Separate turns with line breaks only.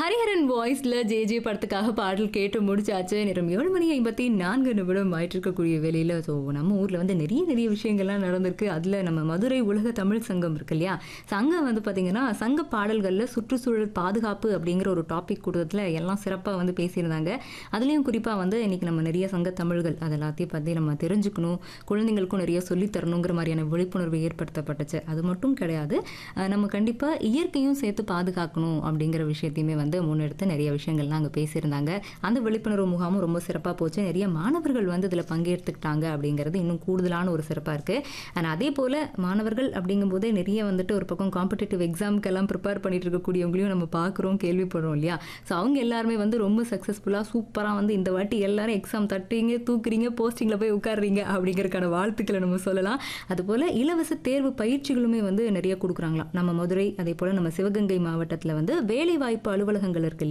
ஹரிஹரன் வாய்ஸ்ல J J படத்துக்காக பாடல் கேட்டு முடிச்சாச்சு நேரம் ஏழு மணி ஐம்பத்தி நான்கு நிமிடம் ஆயிட்டு இருக்கக்கூடிய வேலையில ஸோ நம்ம ஊர்ல வந்து நிறைய நிறைய விஷயங்கள்லாம் நடந்திருக்கு அதுல நம்ம மதுரை உலக தமிழ் சங்கம் இருக்கு இல்லையா சங்கம் வந்து பாத்தீங்கன்னா சங்க பாடல்கள்ல சுற்றுச்சூழல் பாதுகாப்பு அப்படிங்கிற ஒரு டாபிக் கூட்டத்தில் எல்லாம் சிறப்பாக வந்து பேசியிருந்தாங்க அதுலேயும் குறிப்பாக வந்து இன்னைக்கு நம்ம நிறைய சங்க தமிழ்கள் அது எல்லாத்தையும் பற்றி நம்ம தெரிஞ்சுக்கணும் குழந்தைங்களுக்கும் நிறைய சொல்லித் தரணுங்கிற மாதிரியான விழிப்புணர்வு ஏற்படுத்தப்பட்டுச்சு அது மட்டும் கிடையாது அஹ் நம்ம கண்டிப்பாக இயற்கையும் சேர்த்து பாதுகாக்கணும் அப்படிங்கிற விஷயத்தையுமே வந்து முன்னெடுத்து நிறைய விஷயங்கள்லாம் அங்கே பேசியிருந்தாங்க அந்த விழிப்புணர்வு முகாமும் ரொம்ப சிறப்பாக போச்சு நிறைய மாணவர்கள் வந்து இதில் பங்கேற்றுக்கிட்டாங்க அப்படிங்கிறது இன்னும் கூடுதலான ஒரு சிறப்பாக இருக்குது அண்ட் அதே போல் மாணவர்கள் அப்படிங்கும்போதே நிறைய வந்துட்டு ஒரு பக்கம் காம்படிட்டிவ் எக்ஸாமுக்கெல்லாம் ப்ரிப்பேர் பண்ணிட்டு இருக்கக்கூடியவங்களையும் நம்ம பார்க்குறோம் கேள்விப்படுறோம் இல்லையா ஸோ அவங்க எல்லாருமே வந்து ரொம்ப சக்ஸஸ்ஃபுல்லாக சூப்பராக வந்து இந்த வாட்டி எல்லாரும் எக்ஸாம் தட்டுறீங்க தூக்குறீங்க போஸ்டிங்கில் போய் உட்காடுறீங்க அப்படிங்கிறதுக்கான வாழ்த்துக்களை நம்ம சொல்லலாம் அதுபோல் இலவச தேர்வு பயிற்சிகளுமே வந்து நிறைய கொடுக்குறாங்களாம் நம்ம மதுரை அதே போல் நம்ம சிவகங்கை மாவட்டத்தில் வந்து வேலைவாய்ப்பு அலுவலகங்கள் இருக்கு